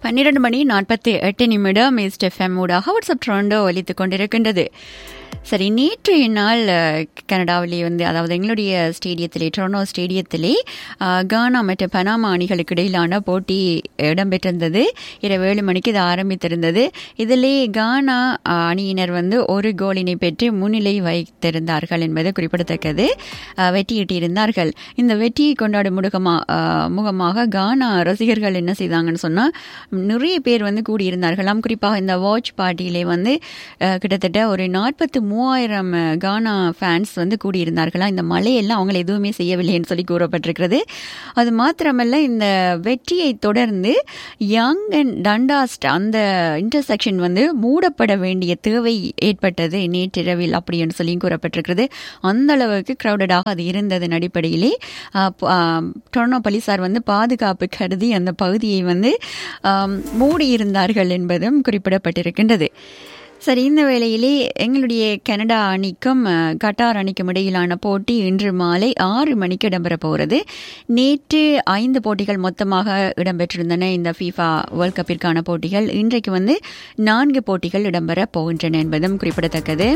பன்னிரண்டு மணி நாற்பத்தி எட்டு நிமிடம் ஈஸ்ட் எஃப்எம் ஊடாக வாட்ஸ்அப் ட்ரோண்டோ ஒலித்துக் கொண்டிருக்கின்றது சரி நேற்றைய நாள் அஹ், கனடாவிலே வந்து அதாவது எங்களுடைய ஸ்டேடியத்திலே டொரனோ ஸ்டேடியத்திலே அஹ், கானா மற்றும் பனாமா அணிகளுக்கு இடையிலான போட்டி இடம்பெற்றிருந்தது இரவு ஏழு மணிக்கு இது ஆரம்பித்திருந்தது இதிலே கானா அஹ், அணியினர் வந்து ஒரு கோலினை பெற்று முன்னிலை வைத்திருந்தார்கள் என்பது குறிப்பிடத்தக்கது அஹ், வெற்றியிட்டிருந்தார்கள் இந்த வெற்றியை கொண்டாடும் முடுகமா அஹ், முகமாக கானா ரசிகர்கள் என்ன செய்தாங்கன்னு சொன்னா நிறைய பேர் வந்து கூடியிருந்தார்களாம் குறிப்பாக இந்த வாட்ச் பார்ட்டியிலே வந்து அஹ், கிட்டத்தட்ட ஒரு நாற்பத்து மூவாயிரம் அஹ், கானா ஃபேன்ஸ் வந்து கூடியிருந்தார்களா இந்த மழையெல்லாம் அவங்களை எதுவுமே செய்யவில்லைன்னு சொல்லி கூறப்பட்டிருக்கிறது அது மாத்திரமல்ல இந்த வெற்றியை தொடர்ந்து யங் அண்ட் டண்டாஸ்ட் அந்த இன்டர்செக்ஷன் வந்து மூடப்பட வேண்டிய தேவை ஏற்பட்டது நேற்றிரவில் அப்படின்னு சொல்லி கூறப்பட்டிருக்கிறது அந்த அளவுக்கு கிரௌடடாக அது இருந்ததன் அடிப்படையிலே அஹ், ப- ஆம், டொரனோ போலீசார் வந்து பாதுகாப்பு கருதி அந்த பகுதியை வந்து ஆம், மூடியிருந்தார்கள் என்பதும் குறிப்பிடப்பட்டிருக்கின்றது சரி இந்த வேளையிலே எங்களுடைய கனடா அணிக்கும் அஹ், கட்டார் அணிக்கும் இடையிலான போட்டி இன்று மாலை ஆறு மணிக்கு இடம்பெற போகிறது நேற்று ஐந்து போட்டிகள் மொத்தமாக இடம்பெற்றிருந்தன இந்த ஃபீஃபா வேர்ல்ட் கப்பிற்கான போட்டிகள் இன்றைக்கு வந்து நான்கு போட்டிகள் இடம்பெற போகின்றன என்பதும் குறிப்பிடத்தக்கது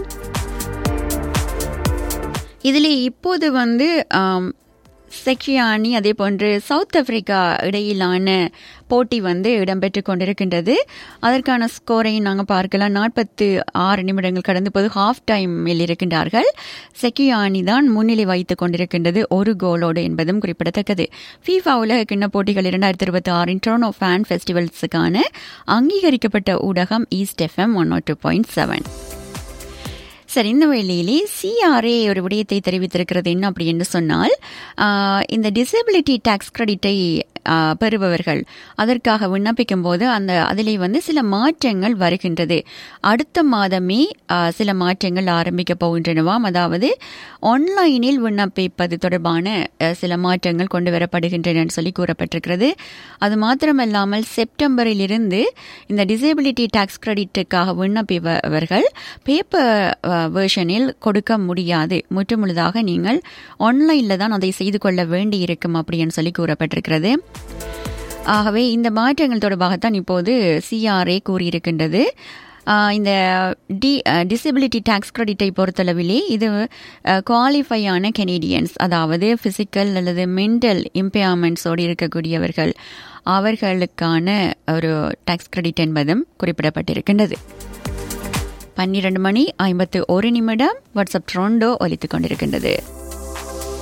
இதில் இப்போது வந்து ஆம், செக்ஷியா அணி அதே போன்று சவுத் ஆப்பிரிக்கா இடையிலான போட்டி வந்து இடம்பெற்று கொண்டிருக்கின்றது அதற்கான ஸ்கோரையும் நாங்கள் பார்க்கலாம் நாற்பத்து ஆறு நிமிடங்கள் கடந்து போது ஹாஃப் டைமில் இருக்கின்றார்கள் செக்கியா அணி தான் முன்னிலை வைத்துக் கொண்டிருக்கின்றது ஒரு கோலோடு என்பதும் குறிப்பிடத்தக்கது ஃபீஃபா உலக கிண்ண போட்டிகள் இரண்டாயிரத்தி இருபத்தி ஆறின் டொரனோ ஃபேன் ஃபெஸ்டிவல்ஸுக்கான அங்கீகரிக்கப்பட்ட ஊடகம் east FM one two point seven சரி இந்த வேளையிலே சிஆர்ஏ ஒரு விடயத்தை தெரிவித்திருக்கிறது என்ன அப்படின்னு சொன்னால் ஆஹ், இந்த டிசபிலிட்டி டாக்ஸ் கிரெடிட்டை ஆஹ், பெறுபவர்கள் அதற்காக விண்ணப்பிக்கும் போது அந்த அதிலே வந்து சில மாற்றங்கள் வருகின்றது அடுத்த மாதமே ஆஹ், சில மாற்றங்கள் ஆரம்பிக்க போகின்றனவாம் அதாவது ஆன்லைனில் விண்ணப்பிப்பது தொடர்பான ஆஹ், சில மாற்றங்கள் கொண்டு வரப்படுகின்றன சொல்லி கூறப்பட்டிருக்கிறது அது மாத்திரமல்லாமல் செப்டம்பரில் இருந்து இந்த டிசேபிலிட்டி டாக்ஸ் கிரெடிட்டுக்காக விண்ணப்பிப்பவர்கள் பேப்பர் வேர்ஷனில் கொடுக்க முடியாது முற்றுமுழுதாக நீங்கள் ஆன்லைனில் தான் அதை செய்து கொள்ள வேண்டியிருக்கும் அப்படின்னு சொல்லி கூறப்பட்டிருக்கிறது ஆகவே இந்த மாற்றங்கள் தொடர்பாகத்தான் இப்போது சிஆர்ஏ கூறியிருக்கின்றது ஆஹ் இந்த டி டிசபிலிட்டி டாக்ஸ் கிரெடிட்டை பொறுத்தளவிலே இது குவாலிஃபையான கெனேடியன்ஸ் அதாவது பிசிக்கல் அல்லது மென்டல் இம்பேர்மெண்ட்ஸோடு இருக்கக்கூடியவர்கள் அவர்களுக்கான ஒரு டாக்ஸ் கிரெடிட் என்பதும் குறிப்பிடப்பட்டிருக்கின்றது பன்னிரண்டு மணி ஐம்பத்து ஒரு நிமிடம் வாட்ஸ்அப் ட்ரோண்டோ ஒலித்துக் கொண்டிருக்கின்றது